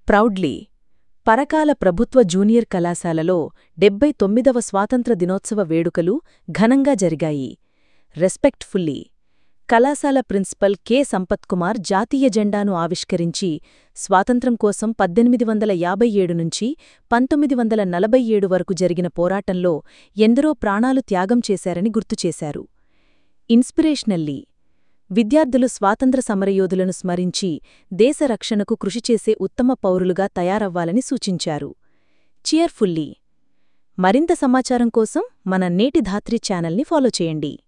proudly Parakala ప్రభుత్వ junior కళాశాలలో డెబ్బై తొమ్మిదవ స్వాతంత్ర దినోత్సవ వేడుకలు ఘనంగా జరిగాయి రెస్పెక్ట్ఫుల్లీ కళాశాల ప్రిన్సిపల్ కె సంపత్కుమార్ జాతీయ జెండాను ఆవిష్కరించి స్వాతంత్రం కోసం పద్దెనిమిది వందల యాభై ఏడు నుంచి పంతొమ్మిది వందల నలభై ఏడు వరకు జరిగిన పోరాటంలో ఎందరో ప్రాణాలు త్యాగం చేశారని గుర్తుచేశారు ఇన్స్పిరేషనల్లీ విద్యార్థులు స్వాతంత్ర సమరయోధులను స్మరించి దేశ రక్షణకు కృషి చేసే ఉత్తమ పౌరులుగా తయారవ్వాలని సూచించారు చియర్ఫుల్లీ మరింత సమాచారం కోసం మన నేటి ధాత్రి ఛానల్ని ఫాలో చేయండి